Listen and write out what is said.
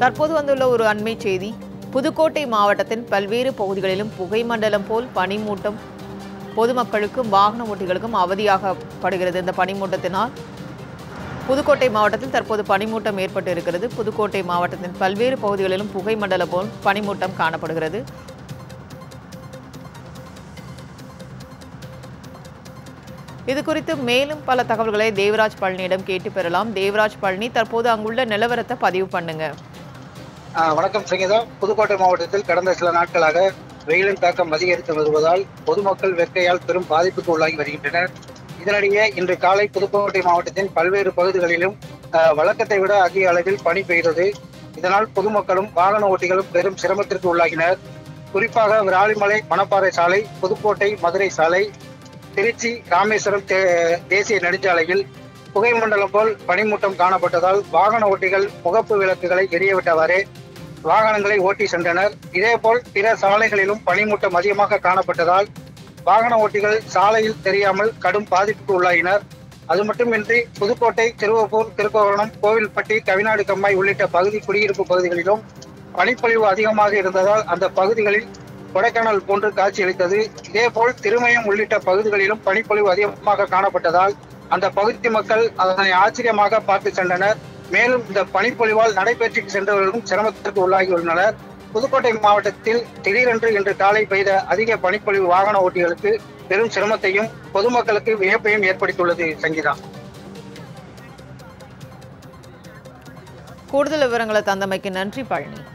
தற்போது வந்துள்ள ஒரு அண்மை செய்தி புதுக்கோட்டை மாவட்டத்தின் பல்வேறு பகுதிகளிலும் புகை மண்டலம் போல் பனிமூட்டம் பொதுமக்களுக்கும் வாகன ஓட்டிகளுக்கும் அவதியாகப்படுகிறது இந்த பனிமூட்டத்தினால் புதுக்கோட்டை மாவட்டத்தில் தற்போது பனிமூட்டம் ஏற்பட்டு இருக்கிறது புதுக்கோட்டை மாவட்டத்தின் பல்வேறு பகுதிகளிலும் புகை மண்டலம் போல் பனிமூட்டம் காணப்படுகிறது இது குறித்து மேலும் பல தகவல்களை தேவராஜ் பழனியிடம் கேட்டு பெறலாம் தேவராஜ் பழனி தற்போது அங்குள்ள நிலவரத்தை பதிவு பண்ணுங்க ஆஹ் வணக்கம் சங்கீதா புதுக்கோட்டை மாவட்டத்தில் கடந்த சில நாட்களாக வெயிலின் தாக்கம் அதிகரித்து வருவதால் பொதுமக்கள் வெக்கையால் பெரும் பாதிப்புக்கு உள்ளாகி வருகின்றனர் இதனிடையே இன்று காலை புதுக்கோட்டை மாவட்டத்தின் பல்வேறு பகுதிகளிலும் ஆஹ் வழக்கத்தை விட அதிக அளவில் பனி பெய்தது இதனால் பொதுமக்களும் வாகன ஓட்டிகளும் பெரும் சிரமத்திற்கு உள்ளாகினர் குறிப்பாக விராலிமலை மணப்பாறை சாலை புதுக்கோட்டை மதுரை சாலை திருச்சி ராமேஸ்வரம் தே- தேசிய நெடுஞ்சாலையில் புகை மண்டலம் போல் பனிமூட்டம் காணப்பட்டதால் வாகன ஓட்டிகள் முகப்பு விளக்குகளை எரியவிட்டவாறே வாகனங்களை ஓட்டி சென்றனர் இதேபோல் பிற சாலைகளிலும் பனிமூட்டம் அதிகமாக காணப்பட்டதால் வாகன ஓட்டிகள் சாலையில் தெரியாமல் கடும் பாதிப்புக்கு உள்ளாகினர் அது மட்டுமின்றி புதுக்கோட்டை திருவப்பூர் திருக்கோவரணம் கோவில்பட்டி கவிநாடு கம்மாய் உள்ளிட்ட பகுதி குடியிருப்பு பகுதிகளிலும் பனிப்பொழிவு அதிகமாக இருந்ததால் அந்த பகுதிகளில் கொடைக்கானல் போன்று காட்சியளித்தது இதேபோல் திருமயம் உள்ளிட்ட பகுதிகளிலும் பனிப்பொழிவு அதிகமாக காணப்பட்டதால் அந்த பகுதி மக்கள் அதனை ஆச்சரியமாக பார்த்து சென்றனர் மேலும் இந்த பனிப்பொழிவால் நடைபெற்றுக்கு சென்றவர்களும் சிரமத்திற்கு உள்ளாகியுள்ளனர் புதுக்கோட்டை மாவட்டத்தில் திடீரென்று இன்று காலை பெய்த அதிக பனிப்பொழிவு வாகன ஓட்டிகளுக்கு பெரும் சிரமத்தையும் பொதுமக்களுக்கு வியப்பையும் ஏற்படுத்தியுள்ளது சங்கீதா கூடுதல் விவரங்களை தந்தமைக்கு நன்றி பழனி